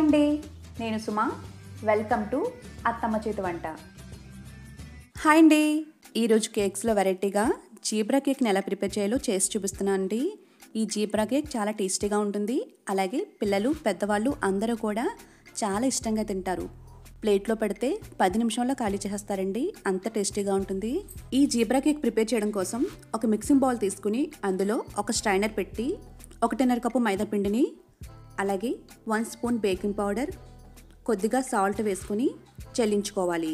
అండి నేను Suma welcome to అత్తమ్మ చేతి వంట హాయ్ అండి ఈరోజు కేక్స్లో వెరైటీగా జీబ్రా కేక్ని ఎలా ప్రిపేర్ చేయాలో చేసి చూపిస్తున్నాను అండి ఈ జీబ్రా కేక్ చాలా టేస్టీగా ఉంటుంది అలాగే పిల్లలు పెద్దవాళ్ళు అందరూ కూడా చాలా ఇష్టంగా తింటారు ప్లేట్లో పెడితే పది నిమిషంలో ఖాళీ చేసేస్తారండి అంత టేస్టీగా ఉంటుంది ఈ జీబ్రా కేక్ ప్రిపేర్ చేయడం కోసం ఒక మిక్సింగ్ బౌల్ తీసుకుని అందులో ఒక స్ట్రైనర్ పెట్టి ఒకటిన్నర కప్పు మైదా పిండిని అలాగే వన్ స్పూన్ బేకింగ్ పౌడర్ కొద్దిగా సాల్ట్ వేసుకుని చెల్లించుకోవాలి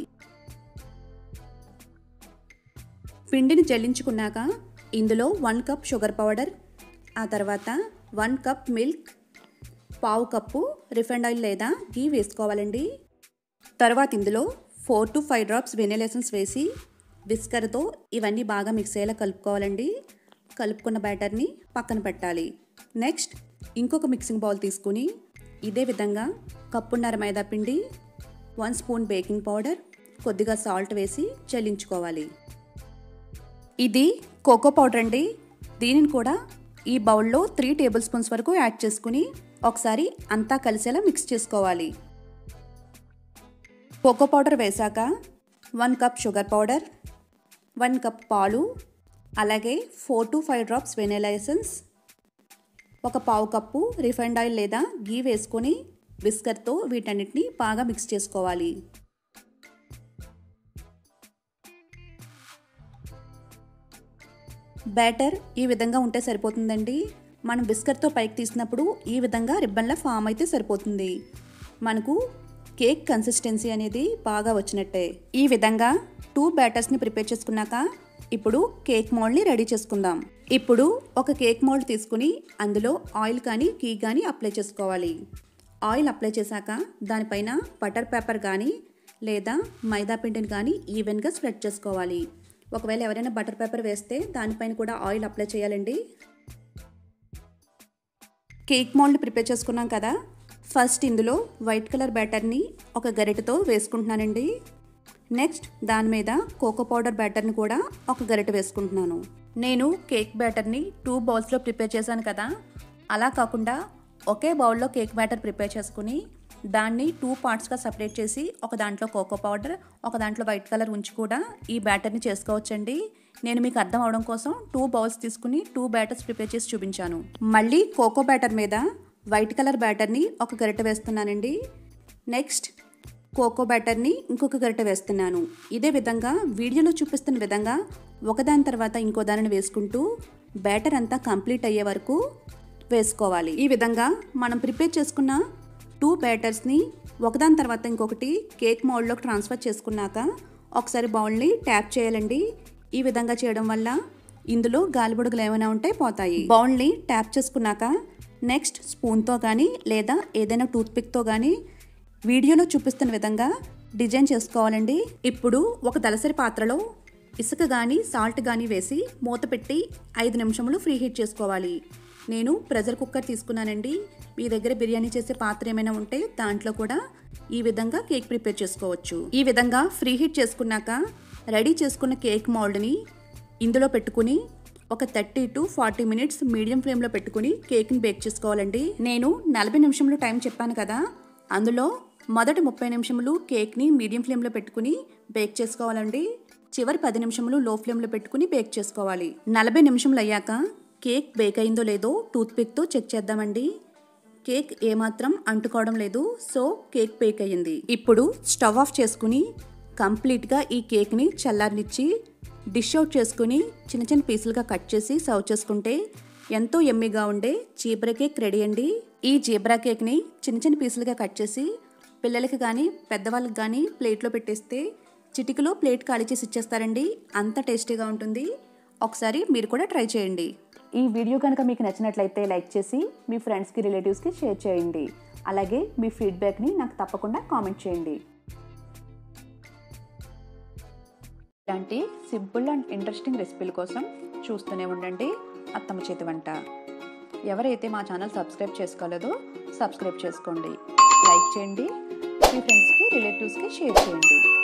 పిండిని జల్లించుకున్నాక ఇందులో వన్ కప్ షుగర్ పౌడర్ ఆ తర్వాత వన్ కప్ మిల్క్ పావు కప్పు రిఫైండ్ ఆయిల్ లేదా గీ వేసుకోవాలండి తర్వాత ఇందులో four to five drops vanilla essence వేసి విస్కర్తో ఇవన్నీ బాగా మిక్స్ అయ్యేలా కలుపుకోవాలండి కలుపుకున్న బ్యాటర్ని పక్కన పెట్టాలి నెక్స్ట్ ఇంకొక మిక్సింగ్ బౌల్ తీసుకుని ఇదే విధంగా కప్పున్నర మైదా పిండి వన్ స్పూన్ బేకింగ్ పౌడర్ కొద్దిగా సాల్ట్ వేసి చెల్లించుకోవాలి ఇది కోకో పౌడర్ అండి దీనిని కూడా ఈ బౌల్లో త్రీ టేబుల్ స్పూన్స్ వరకు యాడ్ చేసుకుని ఒకసారి అంతా కలిసేలా మిక్స్ చేసుకోవాలి కోకో పౌడర్ వేశాక one cup sugar powder one cup పాలు అలాగే four to five drops vanilla essence ఒక పావు కప్పు రిఫైండ్ ఆయిల్ లేదా గీ వేసుకొని విస్కర్తో వీటన్నిటిని బాగా మిక్స్ చేసుకోవాలి బ్యాటర్ ఈ విధంగా ఉంటే సరిపోతుందండి మనం బిస్కట్తో పైకి తీసినప్పుడు ఈ విధంగా రిబ్బన్లా ఫామ్ అయితే సరిపోతుంది మనకు కేక్ కన్సిస్టెన్సీ అనేది బాగా వచ్చినట్టే ఈ విధంగా టూ బ్యాటర్స్ని ప్రిపేర్ చేసుకున్నాక ఇప్పుడు కేక్ మోల్డ్ని రెడీ చేసుకుందాం ఇప్పుడు ఒక కేక్ మోల్డ్ తీసుకుని అందులో ఆయిల్ కానీ కీ కానీ అప్లై చేసుకోవాలి ఆయిల్ అప్లై చేశాక దానిపైన బటర్ పేపర్ కానీ లేదా మైదా పిండిని కానీ ఈవెన్గా స్ప్రెడ్ చేసుకోవాలి ఒకవేళ ఎవరైనా బటర్ పేపర్ వేస్తే దానిపైన కూడా ఆయిల్ అప్లై చేయాలండి కేక్ మోల్డ్ ప్రిపేర్ చేసుకున్నాం కదా ఫస్ట్ ఇందులో వైట్ కలర్ బ్యాటర్ని ఒక గరిటెతో వేసుకుంటున్నానండి నెక్స్ట్ దాని మీద కోకో పౌడర్ బ్యాటర్ని కూడా ఒక గరిటె వేసుకుంటున్నాను నేను కేక్ బ్యాటర్ని టూ బౌల్స్లో ప్రిపేర్ చేశాను కదా అలా కాకుండా ఒకే బౌల్లో కేక్ బ్యాటర్ ప్రిపేర్ చేసుకుని దాన్ని టూ పార్ట్స్గా సపరేట్ చేసి ఒక దాంట్లో కోకో పౌడర్ ఒక దాంట్లో వైట్ కలర్ ఉంచి కూడా ఈ బ్యాటర్ని చేసుకోవచ్చండి నేను మీకు అర్థం అవడం కోసం టూ బౌల్స్ తీసుకుని టూ బ్యాటర్స్ ప్రిపేర్ చేసి చూపించాను మళ్ళీ కోకో బ్యాటర్ మీద వైట్ కలర్ బ్యాటర్ని ఒక గరిట వేస్తున్నానండి నెక్స్ట్ కోకో బ్యాటర్ని ఇంకొక గరిట వేస్తున్నాను ఇదే విధంగా వీడియోలో చూపిస్తున్న విధంగా ఒకదాని తర్వాత ఇంకో దానిని వేసుకుంటూ బ్యాటర్ అంతా కంప్లీట్ అయ్యే వరకు వేసుకోవాలి ఈ విధంగా మనం ప్రిపేర్ చేసుకున్న టూ బ్యాటర్స్ని ఒకదాని తర్వాత ఇంకొకటి కేక్ మౌల్డ్లోకి ట్రాన్స్ఫర్ చేసుకున్నాక ఒకసారి బౌల్ని ట్యాప్ చేయాలండి ఈ విధంగా చేయడం వల్ల ఇందులో గాలిబుడుగులు ఏమైనా ఉంటే పోతాయి బౌల్ని ట్యాప్ చేసుకున్నాక నెక్స్ట్ స్పూన్తో కానీ లేదా ఏదైనా టూత్పిక్తో కానీ వీడియోలో చూపిస్తున్న విధంగా డిజైన్ చేసుకోవాలండి ఇప్పుడు ఒక దలసరి పాత్రలో ఇసుక కానీ సాల్ట్ కానీ వేసి మూత పెట్టి ఐదు నిమిషములు ఫ్రీ హీట్ చేసుకోవాలి నేను ప్రెషర్ కుక్కర్ తీసుకున్నానండి మీ దగ్గర బిర్యానీ చేసే పాత్ర ఏమైనా ఉంటే దాంట్లో కూడా ఈ విధంగా కేక్ ప్రిపేర్ చేసుకోవచ్చు ఈ విధంగా ఫ్రీ హీట్ చేసుకున్నాక రెడీ చేసుకున్న కేక్ మౌల్డ్ని ఇందులో పెట్టుకుని ఒక thirty to forty minutes medium ఫ్లేమ్లో పెట్టుకుని కేక్ని బేక్ చేసుకోవాలండి నేను నలభై నిమిషంలో టైం చెప్పాను కదా అందులో మొదటి ముప్పై నిమిషములు కేక్ని మీడియం ఫ్లేమ్లో పెట్టుకుని బేక్ చేసుకోవాలండి చివరి పది నిమిషములు లో ఫ్లేమ్లో పెట్టుకుని బేక్ చేసుకోవాలి నలభై నిమిషములు అయ్యాక కేక్ బేక్ అయిందో లేదో టూత్పిక్తో చెక్ చేద్దామండి కేక్ ఏమాత్రం అంటుకోవడం లేదు సో కేక్ బేక్ అయ్యింది ఇప్పుడు స్టవ్ ఆఫ్ చేసుకుని కంప్లీట్గా ఈ కేక్ని చల్లారనిచ్చి డిష్ అవుట్ చేసుకుని చిన్న చిన్న పీసులుగా కట్ చేసి సర్వ్ చేసుకుంటే ఎంతో ఎమ్మిగా ఉండే జీబ్రా కేక్ రెడీ అండి ఈ జీబ్రా కేక్ని చిన్న చిన్న పీసులుగా కట్ చేసి పిల్లలకి కానీ పెద్దవాళ్ళకి కానీ ప్లేట్లో పెట్టేస్తే చిటికలో ప్లేట్ ఖాళీ చేసి ఇచ్చేస్తారండి అంత టేస్టీగా ఉంటుంది ఒకసారి మీరు కూడా ట్రై చేయండి ఈ వీడియో కనుక మీకు నచ్చినట్లయితే లైక్ చేసి మీ ఫ్రెండ్స్కి రిలేటివ్స్కి షేర్ చేయండి అలాగే మీ ఫీడ్బ్యాక్ని నాకు తప్పకుండా కామెంట్ చేయండి ఇలాంటి సింపుల్ అండ్ ఇంట్రెస్టింగ్ రెసిపీల కోసం చూస్తూనే ఉండండి అత్తమ్మ చేతి వంట ఎవరైతే మా ఛానల్ సబ్స్క్రైబ్ చేసుకోలేదో సబ్స్క్రైబ్ చేసుకోండి లైక్ చేయండి మీ ఫ్రెండ్స్కి రిలేటివ్స్కి షేర్ చేయండి